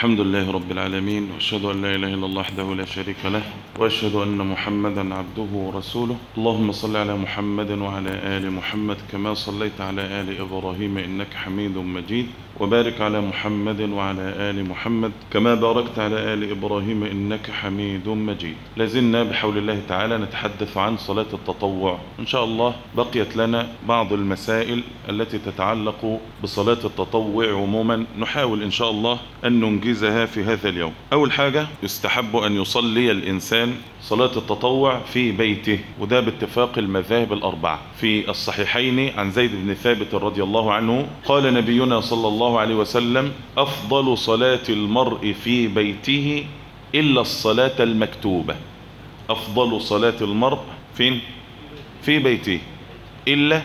الحمد لله رب العالمين وأشهد أن لا إله إلا الله وحده لا شريك له وأشهد أن محمدا عبده ورسوله اللهم صل على محمد وعلى آل محمد كما صليت على آل إبراهيم إنك حميد مجيد وبارك على محمد وعلى آل محمد كما باركت على آل إبراهيم إنك حميد مجيد لازلنا بحول الله تعالى نتحدث عن صلاة التطوع إن شاء الله بقيت لنا بعض المسائل التي تتعلق بصلاة التطوع عموما نحاول إن شاء الله أن ننجزها في هذا اليوم أول حاجة يستحب أن يصلي الإنسان صلاة التطوع في بيته وده باتفاق المذاهب الأربعة في الصحيحين عن زيد بن ثابت رضي الله عنه قال نبينا صلى الله عليه وسلم أفضل صلاة المرء في بيته إلا الصلاة المكتوبة أفضل صلاة المرء فين في بيته إلا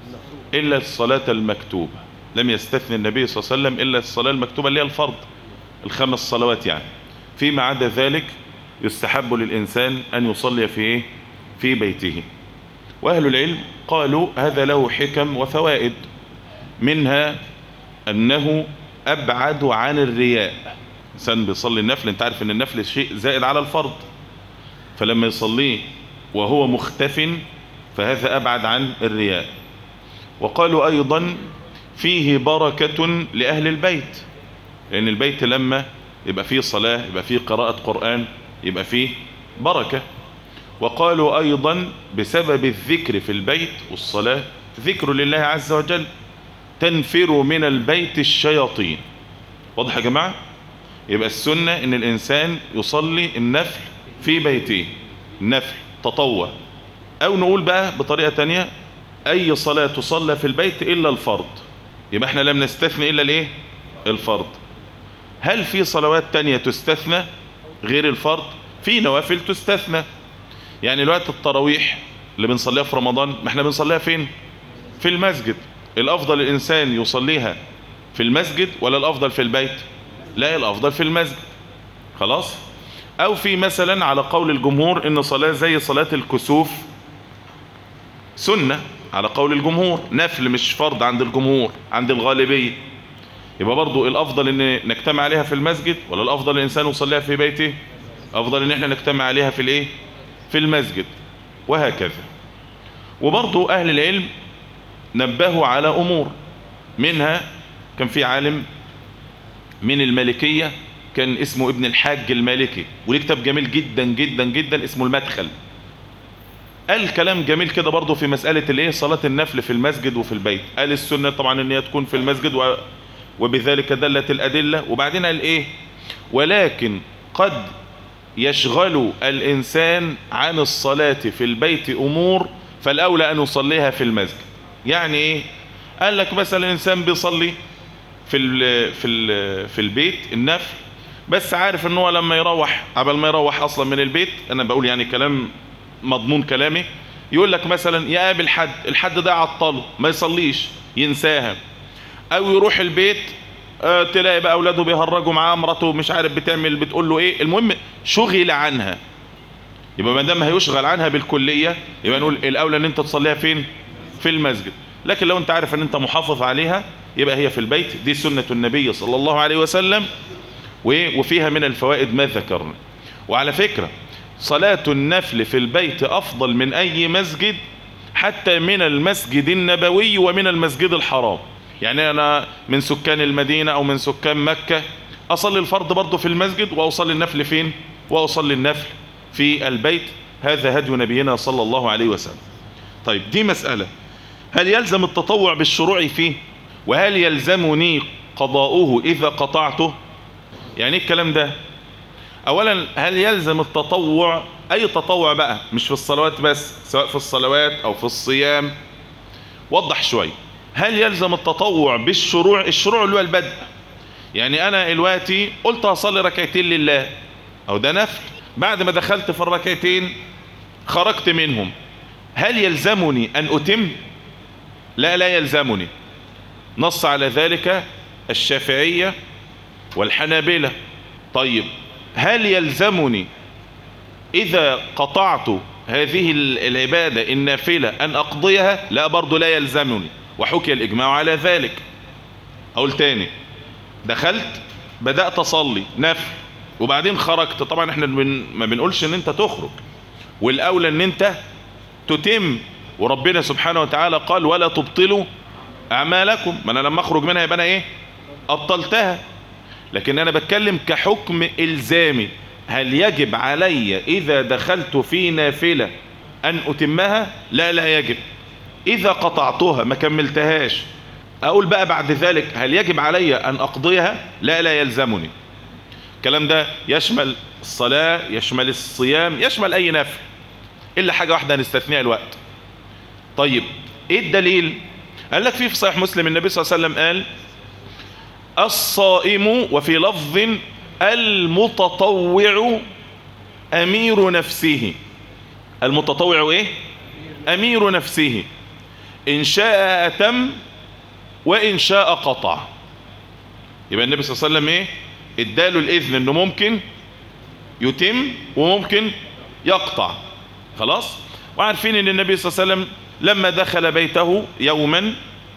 إلا الصلاة المكتوبة لم يستثني النبي صلى الله عليه وسلم إلا الصلاة المكتوبة اللي هي الفرض الخمس صلوات يعني فيما عدا ذلك يستحب للإنسان أن يصلي في إيه؟ في بيته وأهل العلم قالوا هذا له حكم وفوائد منها أنه أبعد عن الرياء إنسان بيصلي النفل أنت عارف أن النفل شيء زائد على الفرض فلما يصليه وهو مختف فهذا أبعد عن الرياء وقالوا أيضا فيه بركة لأهل البيت لأن البيت لما يبقى فيه صلاة يبقى فيه قراءة قرآن يبقى فيه بركة وقالوا أيضا بسبب الذكر في البيت والصلاة ذكر لله عز وجل تنفر من البيت الشياطين واضح يا جماعة يبقى السنة ان الانسان يصلي النفل في بيته النفل تطوع او نقول بقى بطريقة تانية اي صلاة تصلى في البيت الا الفرض يبقى احنا لم نستثني الا الايه الفرض هل في صلوات تانية تستثنى غير الفرض في نوافل تستثنى يعني الوقت التراويح اللي بنصليها في رمضان ما احنا بنصليها فين في المسجد الافضل الانسان يصليها في المسجد ولا الافضل في البيت لا الافضل في المسجد خلاص او في مثلا على قول الجمهور ان صلاة زي صلاة الكسوف سنة على قول الجمهور نفل مش فرض عند الجمهور عند الغالبية يبقى برضو الافضل ان نجتمع عليها في المسجد ولا الافضل الانسان يصليها في بيته افضل ان احنا نجتمع عليها في الايه في المسجد وهكذا وبرضو اهل العلم نبهوا على امور منها كان في عالم من المالكية كان اسمه ابن الحاج المالكي وليه كتاب جميل جدا جدا جدا اسمه المدخل قال كلام جميل كده برضو في مسألة الايه صلاة النفل في المسجد وفي البيت قال السنة طبعا ان هي تكون في المسجد و... وبذلك دلت الأدلة وبعدين قال ايه ولكن قد يشغل الإنسان عن الصلاة في البيت أمور فالأولى أن يصليها في المسجد يعني ايه قال لك مثلا الإنسان بيصلي في ال في ال في البيت النفل بس عارف ان هو لما يروح قبل ما يروح اصلا من البيت انا بقول يعني كلام مضمون كلامي يقول لك مثلا يقابل حد الحد ده عطله ما يصليش ينساها او يروح البيت آه تلاقي بقى اولاده بيهرجوا معاه مراته مش عارف بتعمل بتقول له ايه المهم شغل عنها يبقى ما دام هيشغل عنها بالكليه يبقى نقول الاولى ان انت تصليها فين في المسجد لكن لو انت عارف ان انت محافظ عليها يبقى هي في البيت دي سنة النبي صلى الله عليه وسلم وفيها من الفوائد ما ذكرنا وعلى فكرة صلاة النفل في البيت أفضل من أي مسجد حتى من المسجد النبوي ومن المسجد الحرام يعني أنا من سكان المدينة أو من سكان مكة أصلي الفرض برضه في المسجد وأصلي النفل فين وأصلي النفل في البيت هذا هدي نبينا صلى الله عليه وسلم طيب دي مسألة هل يلزم التطوع بالشروع فيه وهل يلزمني قضاؤه إذا قطعته يعني الكلام ده أولا هل يلزم التطوع أي تطوع بقى مش في الصلوات بس سواء في الصلوات أو في الصيام وضح شوي هل يلزم التطوع بالشروع الشروع اللي هو البدء يعني أنا دلوقتي قلت هصلي ركعتين لله أو ده نفل بعد ما دخلت في الركعتين خرجت منهم هل يلزمني أن أتم لا لا يلزمني نص على ذلك الشافعية والحنابلة طيب هل يلزمني إذا قطعت هذه العبادة النافلة أن أقضيها لا برضو لا يلزمني وحكي الإجماع على ذلك أقول تاني دخلت بدأت أصلي نفل وبعدين خرجت طبعا احنا بن ما بنقولش ان انت تخرج والاولى ان انت تتم وربنا سبحانه وتعالى قال ولا تبطلوا اعمالكم ما انا لما اخرج منها يبقى انا ايه ابطلتها لكن انا بتكلم كحكم الزامي هل يجب علي اذا دخلت في نافلة ان اتمها لا لا يجب اذا قطعتها ما كملتهاش اقول بقى بعد ذلك هل يجب علي ان اقضيها لا لا يلزمني الكلام ده يشمل الصلاة يشمل الصيام يشمل اي نفل الا حاجة واحدة هنستثنيها الوقت طيب ايه الدليل قال لك في في صحيح مسلم النبي صلى الله عليه وسلم قال الصائم وفي لفظ المتطوع امير نفسه المتطوع ايه امير نفسه ان شاء اتم وان شاء قطع يبقى النبي صلى الله عليه وسلم ايه اداله الاذن انه ممكن يتم وممكن يقطع خلاص وعارفين ان النبي صلى الله عليه وسلم لما دخل بيته يوما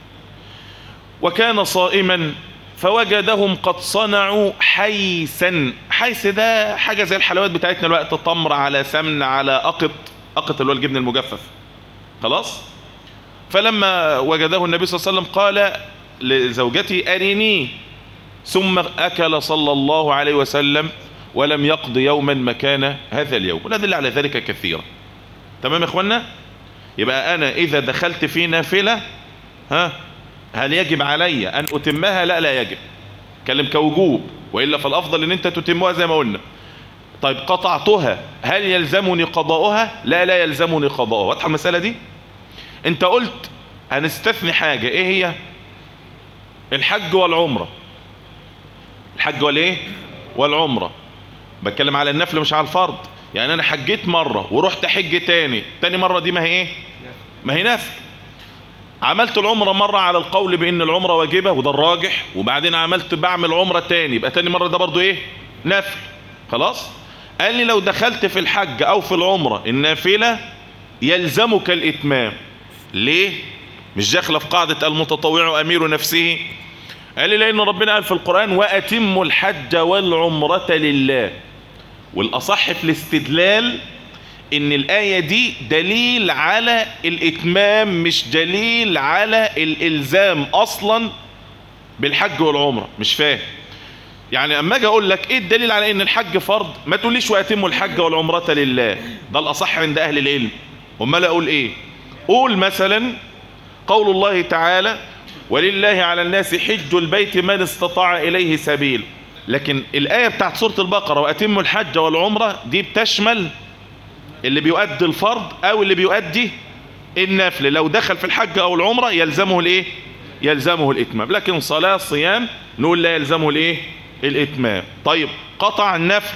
وكان صائما فوجدهم قد صنعوا حيسا حيس ده حاجة زي الحلويات بتاعتنا الوقت تمر على سمن على أقط أقط اللي هو الجبن المجفف خلاص فلما وجده النبي صلى الله عليه وسلم قال لزوجتي أرني ثم أكل صلى الله عليه وسلم ولم يقض يوما مكان هذا اليوم والأدلة على ذلك كثيرة تمام يا اخوانا يبقى أنا إذا دخلت في نافلة ها هل يجب علي أن أتمها لا لا يجب كلم كوجوب وإلا فالأفضل أن أنت تتمها زي ما قلنا طيب قطعتها هل يلزمني قضاؤها لا لا يلزمني قضاؤها واضحة المسألة دي انت قلت هنستثني حاجة ايه هي الحج والعمرة الحج والايه والعمرة بتكلم على النفل مش على الفرض يعني انا حجيت مرة ورحت حج تاني تاني مرة دي ما هي ايه ما هي نفل عملت العمرة مرة على القول بان العمرة واجبة وده الراجح وبعدين عملت بعمل عمرة تاني يبقى تاني مرة ده برضو ايه نفل خلاص قال لي لو دخلت في الحج او في العمرة النافلة يلزمك الاتمام ليه مش داخله في قاعدة المتطوع امير نفسه قال لي لان ربنا قال في القرآن واتموا الحج والعمرة لله والاصح في الاستدلال ان الاية دي دليل على الاتمام مش دليل على الالزام اصلا بالحج والعمرة مش فاهم يعني اما اجي اقول لك ايه الدليل على ان الحج فرض ما تقوليش واتموا الحج والعمرة لله ده الاصح عند اهل العلم امال اقول ايه قول مثلا قول الله تعالى ولله على الناس حج البيت من استطاع اليه سبيل لكن الايه بتاعت سوره البقره واتموا الحج والعمره دي بتشمل اللي بيؤدي الفرض او اللي بيؤدي النفل لو دخل في الحج او العمره يلزمه الايه يلزمه الاتمام لكن صلاه صيام نقول لا يلزمه الايه الاتمام طيب قطع النفل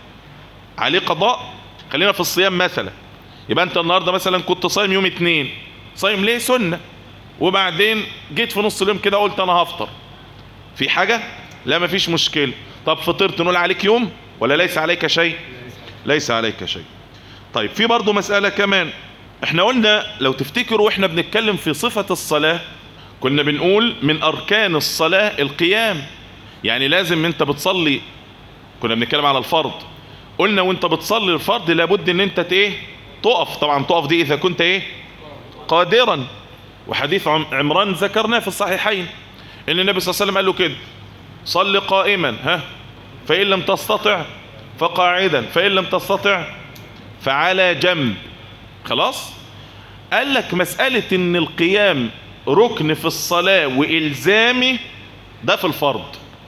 عليه قضاء خلينا في الصيام مثلا يبقى انت النهارده مثلا كنت صايم يوم اتنين صايم ليه سنه وبعدين جيت في نص اليوم كده قلت انا هفطر في حاجه لا مفيش مشكله طب فطرت نقول عليك يوم ولا ليس عليك شيء ليس عليك شيء طيب في برضه مساله كمان احنا قلنا لو تفتكروا واحنا بنتكلم في صفه الصلاه كنا بنقول من اركان الصلاه القيام يعني لازم انت بتصلي كنا بنتكلم على الفرض قلنا وانت بتصلي الفرض لابد ان انت ايه تقف طبعا تقف دي اذا كنت ايه قادرا وحديث عمران ذكرناه في الصحيحين ان النبي صلى الله عليه وسلم قال له كده صل قائما ها فان لم تستطع فقاعدا فان لم تستطع فعلى جنب خلاص قال لك مسألة ان القيام ركن في الصلاة والزامي ده في الفرض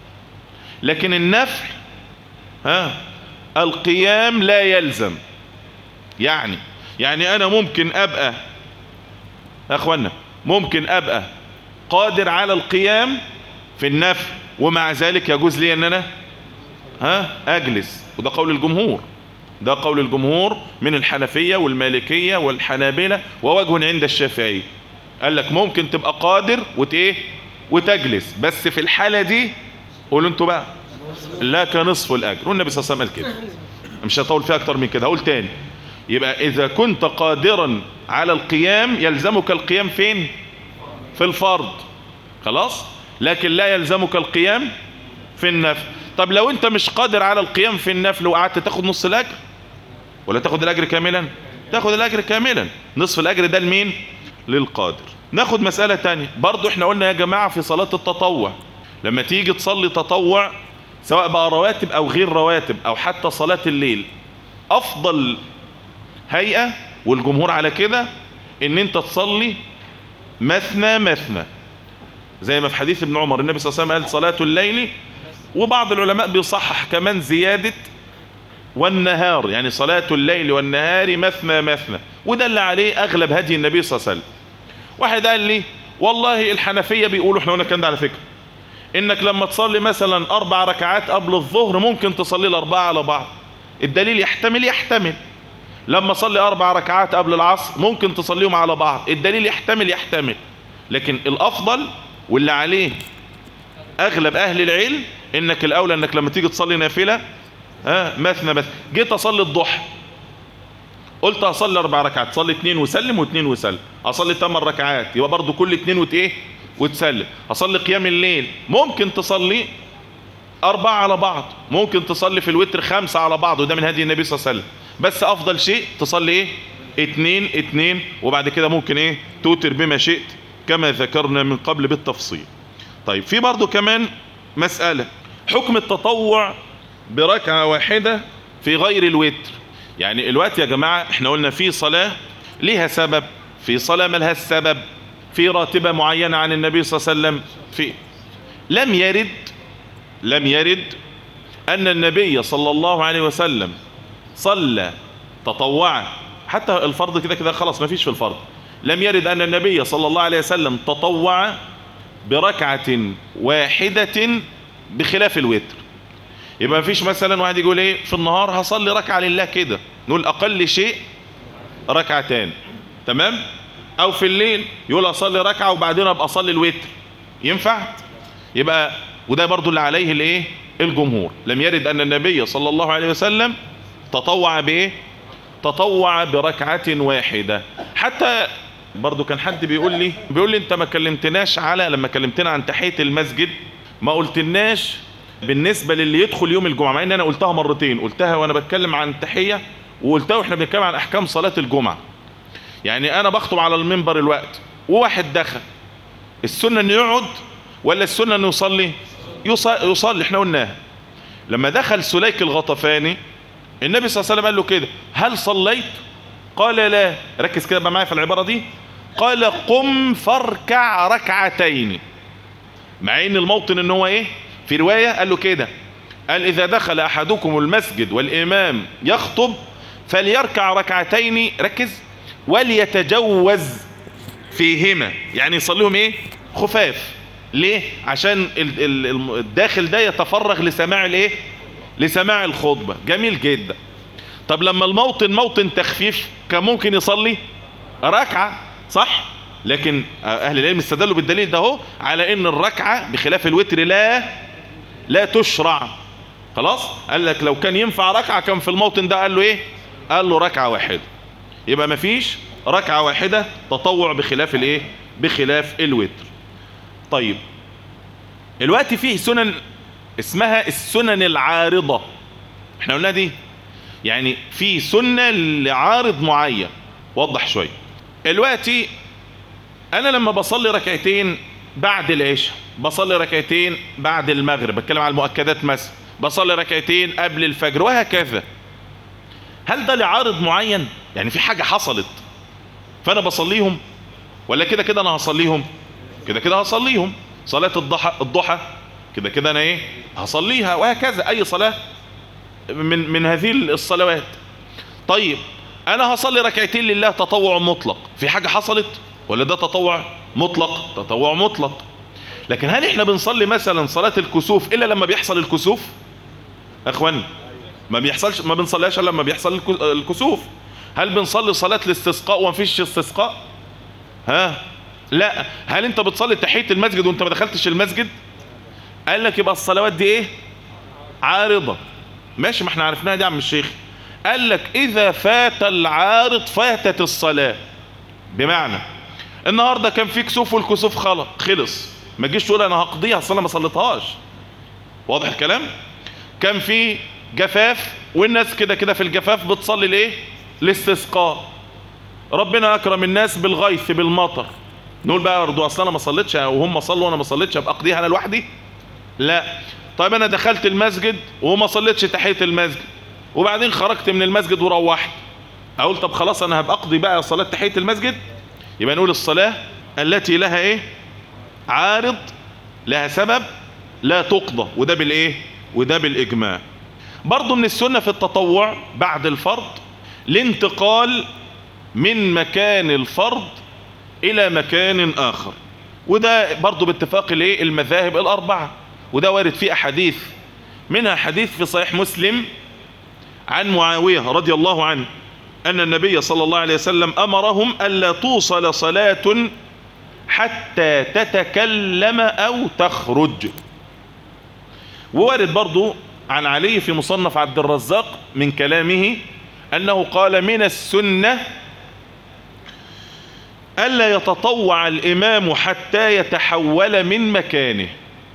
لكن النفل ها القيام لا يلزم يعني يعني انا ممكن ابقى يا اخوانا ممكن ابقى قادر على القيام في النفل ومع ذلك يجوز لي ان انا ها اجلس وده قول الجمهور ده قول الجمهور من الحنفية والمالكية والحنابلة ووجه عند الشافعي قال لك ممكن تبقى قادر وت ايه وتجلس بس في الحالة دي قولوا انتوا بقى لا كنصف الاجر والنبي صلى الله عليه وسلم قال كده مش هطول فيها اكتر من كده هقول تاني يبقى اذا كنت قادرا على القيام يلزمك القيام فين في الفرض خلاص لكن لا يلزمك القيام في النفل طب لو انت مش قادر على القيام في النفل وقعدت تاخد نص الاجر ولا تاخد الاجر كاملا تاخد الاجر كاملا نصف الاجر ده لمين للقادر ناخد مسألة تانية برضو احنا قلنا يا جماعة في صلاة التطوع لما تيجي تصلي تطوع سواء بقى رواتب او غير رواتب او حتى صلاة الليل افضل هيئة والجمهور على كده ان انت تصلي مثنى مثنى زي ما في حديث ابن عمر النبي صلى الله عليه وسلم قال صلاة الليل وبعض العلماء بيصحح كمان زيادة والنهار يعني صلاة الليل والنهار مثنى مثنى وده اللي عليه اغلب هدي النبي صلى الله عليه وسلم واحد قال لي والله الحنفية بيقولوا احنا قلنا الكلام ده على فكرة انك لما تصلي مثلا اربع ركعات قبل الظهر ممكن تصلي الاربعة على بعض الدليل يحتمل يحتمل لما صلي اربع ركعات قبل العصر ممكن تصليهم على بعض الدليل يحتمل يحتمل لكن الافضل واللي عليه اغلب اهل العلم انك الاولى انك لما تيجي تصلي نافلة ها مثنى بس جيت اصلي الضحى قلت اصلي اربع ركعات صلي اتنين وسلم واتنين وسلم اصلي تمن ركعات يبقى برضو كل اتنين وت ايه وتسلم اصلي قيام الليل ممكن تصلي اربعة على بعض ممكن تصلي في الوتر خمسة على بعض وده من هدي النبي صلى الله عليه وسلم بس افضل شيء تصلي ايه اتنين اتنين وبعد كده ممكن ايه توتر بما شئت كما ذكرنا من قبل بالتفصيل طيب في برضو كمان مسألة حكم التطوع بركعة واحدة في غير الوتر يعني الوقت يا جماعة احنا قلنا في صلاة ليها سبب في صلاة ملها السبب في راتبة معينة عن النبي صلى الله عليه وسلم في لم يرد لم يرد أن النبي صلى الله عليه وسلم صلى تطوعا حتى الفرض كده كده خلاص ما فيش في الفرض لم يرد أن النبي صلى الله عليه وسلم تطوع بركعة واحدة بخلاف الوتر يبقى مفيش مثلا واحد يقول ايه في النهار هصلي ركعة لله كده نقول اقل شيء ركعتان تمام او في الليل يقول اصلي ركعة وبعدين ابقى اصلي الوتر ينفع يبقى وده برضو اللي عليه الايه الجمهور لم يرد ان النبي صلى الله عليه وسلم تطوع بايه تطوع بركعة واحدة حتى برضو كان حد بيقول لي بيقول لي انت ما كلمتناش على لما كلمتنا عن تحية المسجد ما قلتلناش بالنسبة للي يدخل يوم الجمعة مع ان انا قلتها مرتين قلتها وانا بتكلم عن التحية وقلتها واحنا بنتكلم عن احكام صلاة الجمعة يعني انا بخطب على المنبر الوقت وواحد دخل السنة انه يقعد ولا السنة انه يصلي يصلي, يصلي احنا قلناها لما دخل سليك الغطفاني النبي صلى الله عليه وسلم قال له كده هل صليت قال لا ركز كده بقى معايا في العبارة دي قال قم فاركع ركعتين مع ان الموطن ان هو ايه في رواية قال له كده قال اذا دخل احدكم المسجد والامام يخطب فليركع ركعتين ركز وليتجوز فيهما يعني يصليهم ايه خفاف ليه عشان الداخل ده يتفرغ لسماع الايه لسماع الخطبة جميل جدا طب لما الموطن موطن تخفيف كان ممكن يصلي ركعة صح لكن اهل العلم استدلوا بالدليل ده اهو على ان الركعة بخلاف الوتر لا لا تشرع خلاص قال لك لو كان ينفع ركعة كان في الموطن ده قال له ايه قال له ركعة واحدة يبقى مفيش ركعة واحدة تطوع بخلاف الايه بخلاف الوتر طيب الوقت فيه سنن اسمها السنن العارضة احنا قلنا دي يعني في سنة لعارض معين وضح شوية الوقت انا لما بصلي ركعتين بعد العشاء بصلي ركعتين بعد المغرب بتكلم على المؤكدات مثلا بصلي ركعتين قبل الفجر وهكذا هل ده لعارض معين يعني في حاجة حصلت فانا بصليهم ولا كده كده انا هصليهم كده كده هصليهم صلاة الضحى الضحى كده كده انا ايه هصليها وهكذا اي صلاة من من هذه الصلوات طيب انا هصلي ركعتين لله تطوع مطلق في حاجة حصلت ولا ده تطوع مطلق تطوع مطلق لكن هل احنا بنصلي مثلا صلاة الكسوف الا لما بيحصل الكسوف اخواني ما بيحصلش ما بنصليهاش الا لما بيحصل الكسوف هل بنصلي صلاة الاستسقاء وما فيش استسقاء ها لا هل انت بتصلي تحية المسجد وانت ما دخلتش المسجد قال لك يبقى الصلوات دي ايه عارضة ماشي ما احنا عرفناها دي يا عم الشيخ قال لك اذا فات العارض فاتت الصلاة بمعنى النهاردة كان في كسوف والكسوف خلص خلص ما تجيش تقول انا هقضيها اصل انا ما صليتهاش واضح الكلام كان في جفاف والناس كده كده في الجفاف بتصلي الايه الاستسقاء ربنا اكرم الناس بالغيث بالمطر نقول بقى برضه اصل انا ما صليتش وهم صلوا وانا ما صليتش ابقى اقضيها انا لوحدي لا طيب انا دخلت المسجد وما صليتش تحيه المسجد وبعدين خرجت من المسجد وروحت اقول طب خلاص انا هبقى اقضي بقى صلاه تحيه المسجد يبقى نقول الصلاه التي لها ايه عارض لها سبب لا تقضى وده بالايه وده بالاجماع برضو من السنه في التطوع بعد الفرض الانتقال من مكان الفرض الى مكان اخر وده برضو باتفاق الايه المذاهب الاربعه وده وارد فيه احاديث منها حديث في صحيح مسلم عن معاويه رضي الله عنه ان النبي صلى الله عليه وسلم امرهم الا توصل صلاه حتى تتكلم او تخرج ووارد برضو عن علي في مصنف عبد الرزاق من كلامه انه قال من السنه ألا يتطوع الإمام حتى يتحول من مكانه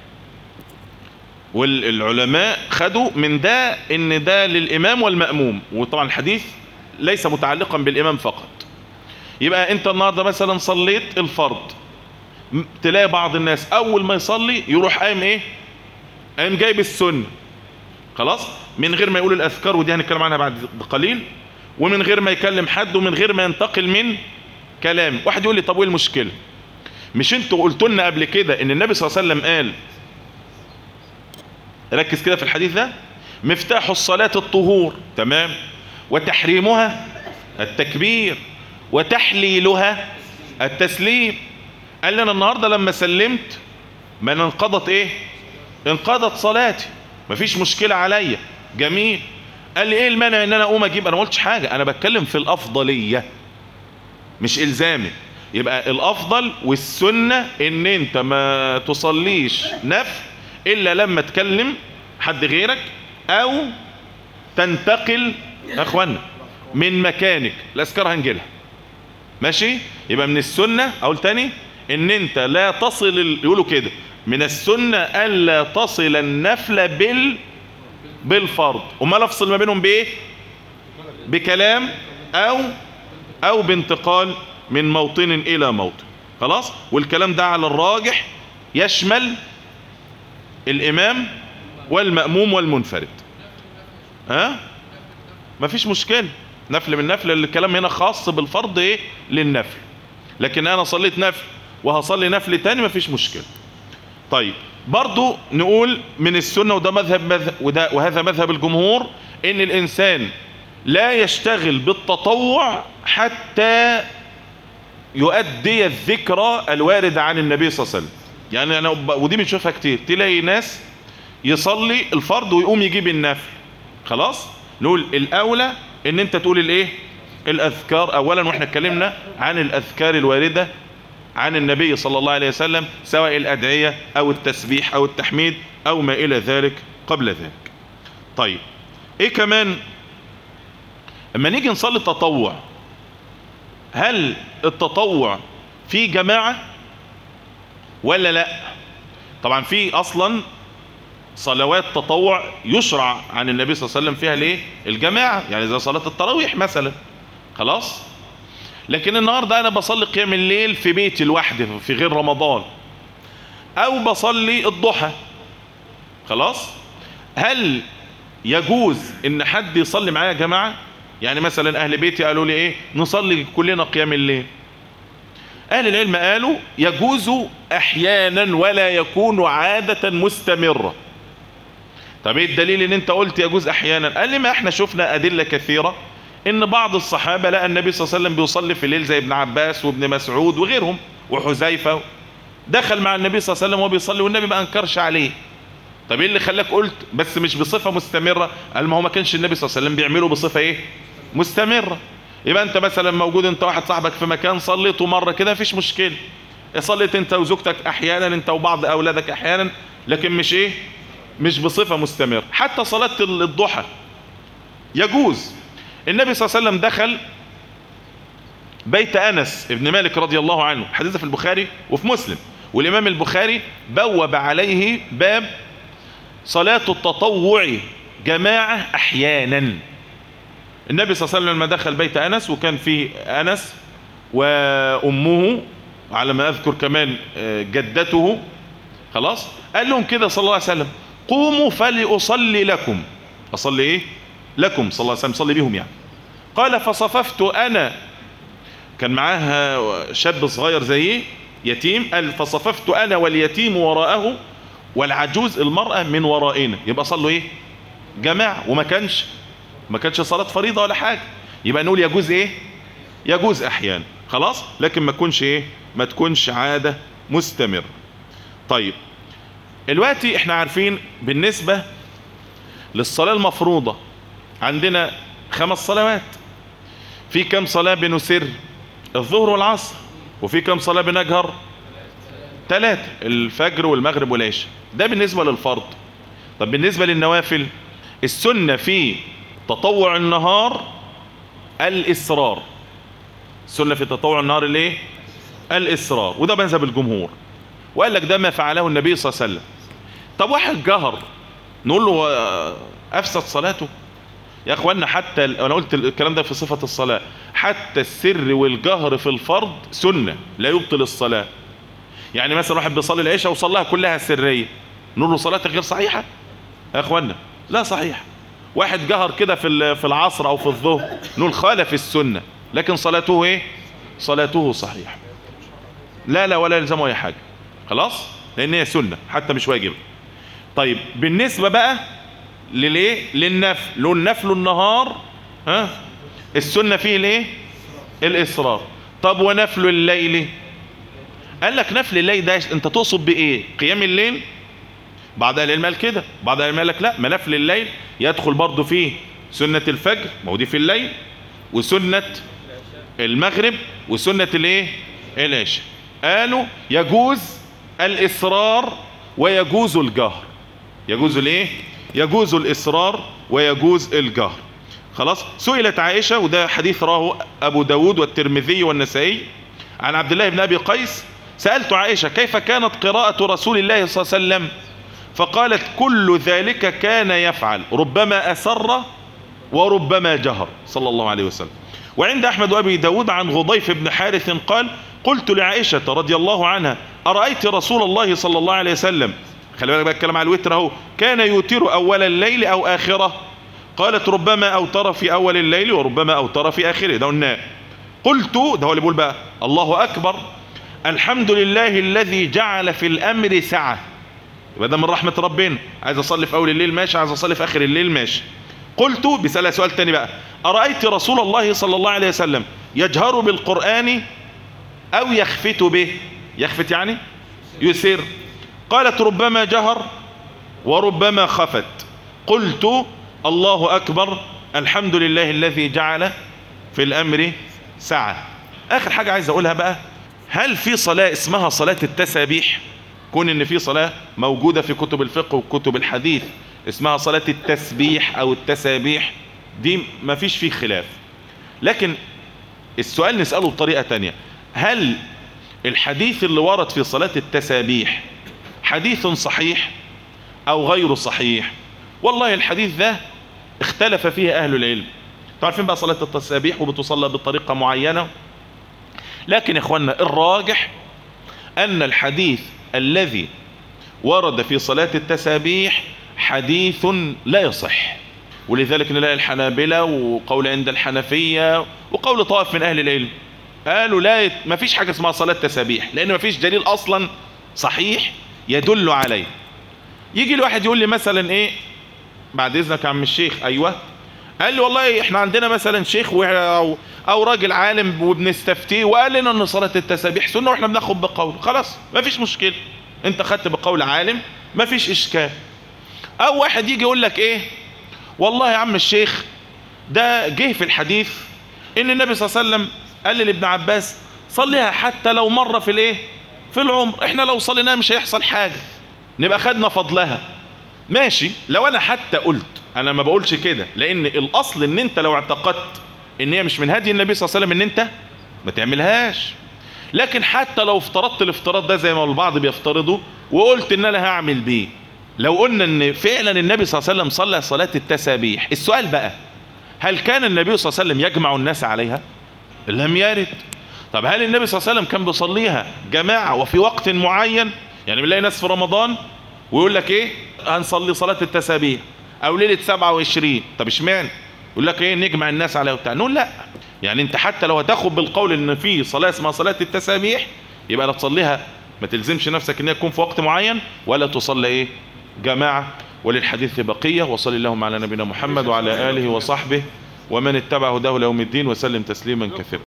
والعلماء خدوا من ده ان ده للإمام والمأموم وطبعا الحديث ليس متعلقا بالإمام فقط يبقى انت النهاردة مثلا صليت الفرض تلاقي بعض الناس اول ما يصلي يروح قايم ايه قايم جايب السنة خلاص من غير ما يقول الاذكار ودي هنتكلم عنها بعد قليل ومن غير ما يكلم حد ومن غير ما ينتقل من كلام واحد يقول لي طب وايه المشكلة مش انتوا قلتوا لنا قبل كده ان النبي صلى الله عليه وسلم قال ركز كده في الحديث ده مفتاح الصلاة الطهور تمام وتحريمها التكبير وتحليلها التسليم قال لنا النهاردة لما سلمت ما انقضت ايه انقضت صلاتي مفيش مشكلة عليا جميل قال لي ايه المانع ان انا اقوم اجيب انا ما قلتش حاجة انا بتكلم في الافضلية مش الزامي يبقى الافضل والسنة ان انت ما تصليش نفل الا لما تكلم حد غيرك او تنتقل يا اخوانا من مكانك الاذكار هنجيلها ماشي يبقى من السنة اقول تاني ان انت لا تصل يقولوا كده من السنة الا تصل النفل بال بالفرض وما افصل ما بينهم بايه بكلام او او بانتقال من موطن الى موطن خلاص والكلام ده على الراجح يشمل الامام والمأموم والمنفرد ها مفيش مشكلة نفل من نفل الكلام هنا خاص بالفرض ايه للنفل لكن انا صليت نفل وهصلي نفل تاني مفيش مشكلة طيب برضو نقول من السنة وده مذهب, مذهب وده وهذا مذهب الجمهور ان الانسان لا يشتغل بالتطوع حتى يؤدي الذكرى الواردة عن النبي صلى الله عليه وسلم يعني انا ودي بنشوفها كتير تلاقي ناس يصلي الفرض ويقوم يجيب النفل خلاص نقول الاولى ان انت تقول الايه الاذكار اولا واحنا اتكلمنا عن الاذكار الواردة عن النبي صلى الله عليه وسلم سواء الادعية او التسبيح او التحميد او ما الى ذلك قبل ذلك طيب ايه كمان اما نيجي نصلي التطوع هل التطوع في جماعة ولا لا طبعا في اصلا صلوات تطوع يشرع عن النبي صلى الله عليه وسلم فيها ليه الجماعة يعني زي صلاة التراويح مثلا خلاص لكن النهاردة انا بصلي قيام الليل في بيتي لوحدي في غير رمضان او بصلي الضحى خلاص هل يجوز ان حد يصلي معايا يا جماعة يعني مثلا اهل بيتي قالوا لي ايه نصلي كلنا قيام الليل اهل العلم قالوا يجوز احيانا ولا يكون عادة مستمرة طب ايه الدليل ان انت قلت يجوز احيانا قال لي ما احنا شفنا ادلة كثيرة ان بعض الصحابة لقى النبي صلى الله عليه وسلم بيصلي في الليل زي ابن عباس وابن مسعود وغيرهم وحذيفة دخل مع النبي صلى الله عليه وسلم وهو بيصلي والنبي ما انكرش عليه طب ايه اللي خلاك قلت بس مش بصفة مستمرة قال ما هو ما كانش النبي صلى الله عليه وسلم بيعمله بصفة ايه مستمرة يبقى انت مثلا موجود انت واحد صاحبك في مكان صليته مرة كده مفيش مشكلة صليت انت وزوجتك احيانا انت وبعض اولادك احيانا لكن مش ايه مش بصفة مستمرة حتى صلاة الضحى يجوز النبي صلى الله عليه وسلم دخل بيت انس ابن مالك رضي الله عنه حديثه في البخاري وفي مسلم والامام البخاري بوب عليه باب صلاة التطوع جماعة احيانا النبي صلى الله عليه وسلم لما دخل بيت انس وكان فيه انس وامه على ما اذكر كمان جدته خلاص قال لهم كده صلى الله عليه وسلم قوموا فلأصلي لكم أصلي إيه لكم صلى الله عليه وسلم صلي بهم يعني قال فصففت أنا كان معاها شاب صغير زيه يتيم قال فصففت أنا واليتيم وراءه والعجوز المرأة من ورائنا يبقى صلوا إيه جماعة وما كانش ما كانش صلاة فريضة ولا حاجة يبقى نقول يجوز إيه يجوز أحيانا خلاص لكن ما تكونش إيه ما تكونش عادة مستمر طيب دلوقتي احنا عارفين بالنسبة للصلاة المفروضة عندنا خمس صلوات في كم صلاة بنسر الظهر والعصر وفي كم صلاة بنجهر ثلاثة الفجر والمغرب والعشاء ده بالنسبة للفرض طب بالنسبة للنوافل السنة في تطوع النهار الإصرار السنة في تطوع النهار الايه الإصرار وده مذهب الجمهور وقال لك ده ما فعله النبي صلى الله عليه وسلم طب واحد جهر نقول له افسد صلاته يا اخوانا حتى انا قلت الكلام ده في صفة الصلاة حتى السر والجهر في الفرض سنة لا يبطل الصلاة يعني مثلا واحد بيصلي العشاء وصلاها كلها سرية نقول له صلاتك غير صحيحة يا اخوانا لا صحيح واحد جهر كده في في العصر او في الظهر نقول خالف السنة لكن صلاته ايه صلاته صحيحة لا لا ولا يلزمه اي حاجة خلاص لان هي سنة حتى مش واجب طيب بالنسبة بقى للايه للنفل له النفل النهار ها السنة فيه الايه الاصرار طب ونفل الليل قال لك نفل الليل ده انت تقصد بايه قيام الليل بعض اهل العلم قال كده بعض اهل العلم قال لك لا ما نفل الليل يدخل برضه فيه سنة الفجر ما هو دي في الليل وسنة المغرب وسنة الايه العشاء قالوا يجوز الاصرار ويجوز الجهر يجوز الايه يجوز الاصرار ويجوز الجهر خلاص سئلت عائشة وده حديث راه ابو داود والترمذي والنسائي عن عبد الله بن ابي قيس سألت عائشة كيف كانت قراءة رسول الله صلى الله عليه وسلم فقالت كل ذلك كان يفعل ربما أسر وربما جهر صلى الله عليه وسلم وعند أحمد وأبي داود عن غضيف بن حارث قال قلت لعائشة رضي الله عنها أرأيت رسول الله صلى الله عليه وسلم خلي بالك بقى الكلام على الوتر اهو كان يوتر أول الليل أو آخره قالت ربما أوتر في أول الليل وربما أوتر في آخره ده قلناه قلت ده هو اللي بيقول بقى الله أكبر الحمد لله الذي جعل في الأمر سعة يبقى ده من رحمة ربنا عايز أصلي في أول الليل ماشي عايز أصلي في آخر الليل ماشي قلت بسألها سؤال تاني بقى أرأيت رسول الله صلى الله عليه وسلم يجهر بالقرآن أو يخفت به يخفت يعني يسر قالت ربما جهر وربما خفت قلت الله أكبر الحمد لله الذي جعل في الأمر سعة آخر حاجة عايز أقولها بقى هل في صلاة اسمها صلاة التسابيح كون ان في صلاة موجودة في كتب الفقه وكتب الحديث اسمها صلاة التسبيح او التسابيح دي ما فيش فيه خلاف لكن السؤال نسأله بطريقة تانية هل الحديث اللي ورد في صلاة التسابيح حديث صحيح او غير صحيح والله الحديث ده اختلف فيه اهل العلم تعرفين بقى صلاة التسابيح وبتصلى بطريقة معينة لكن يا اخوانا الراجح ان الحديث الذي ورد في صلاة التسابيح حديث لا يصح ولذلك نلاقي الحنابلة وقول عند الحنفية وقول طائف من اهل العلم قالوا لا يت... ما فيش حاجة اسمها صلاة تسابيح لان ما فيش دليل اصلا صحيح يدل عليه يجي الواحد يقول لي مثلا ايه بعد اذنك يا عم الشيخ ايوه قال لي والله احنا عندنا مثلا شيخ و... او, أو راجل عالم وبنستفتيه وقال لنا ان صلاة التسابيح سنة واحنا بناخد بقول خلاص ما فيش مشكلة انت خدت بقول عالم ما فيش اشكال او واحد يجي يقول لك ايه والله يا عم الشيخ ده جه في الحديث ان النبي صلى الله عليه وسلم قال لابن عباس صليها حتى لو مرة في الايه في العمر احنا لو صليناها مش هيحصل حاجة نبقى خدنا فضلها ماشي لو انا حتى قلت انا ما بقولش كده لان الاصل ان انت لو اعتقدت ان هي مش من هدي النبي صلى الله عليه وسلم ان انت ما تعملهاش لكن حتى لو افترضت الافتراض ده زي ما البعض بيفترضه وقلت ان انا هعمل بيه لو قلنا ان فعلا النبي صلى الله عليه وسلم صلى صلاة التسابيح السؤال بقى هل كان النبي صلى الله عليه وسلم يجمع الناس عليها لم يرد طب هل النبي صلى الله عليه وسلم كان بيصليها جماعة وفي وقت معين يعني بنلاقي ناس في رمضان ويقول لك ايه هنصلي صلاة التسابيح او ليلة 27 طب اشمعنى يقول لك ايه نجمع الناس عليها وبتاع نقول لا يعني انت حتى لو هتاخد بالقول ان في صلاة اسمها صلاة التسابيح يبقى لا تصليها ما تلزمش نفسك ان هي تكون في وقت معين ولا تصلي ايه جماعة وللحديث بقية وصلي اللهم على نبينا محمد وعلى آله وصحبه ومن اتبع هداه ليوم الدين وسلم تسليما كثيرا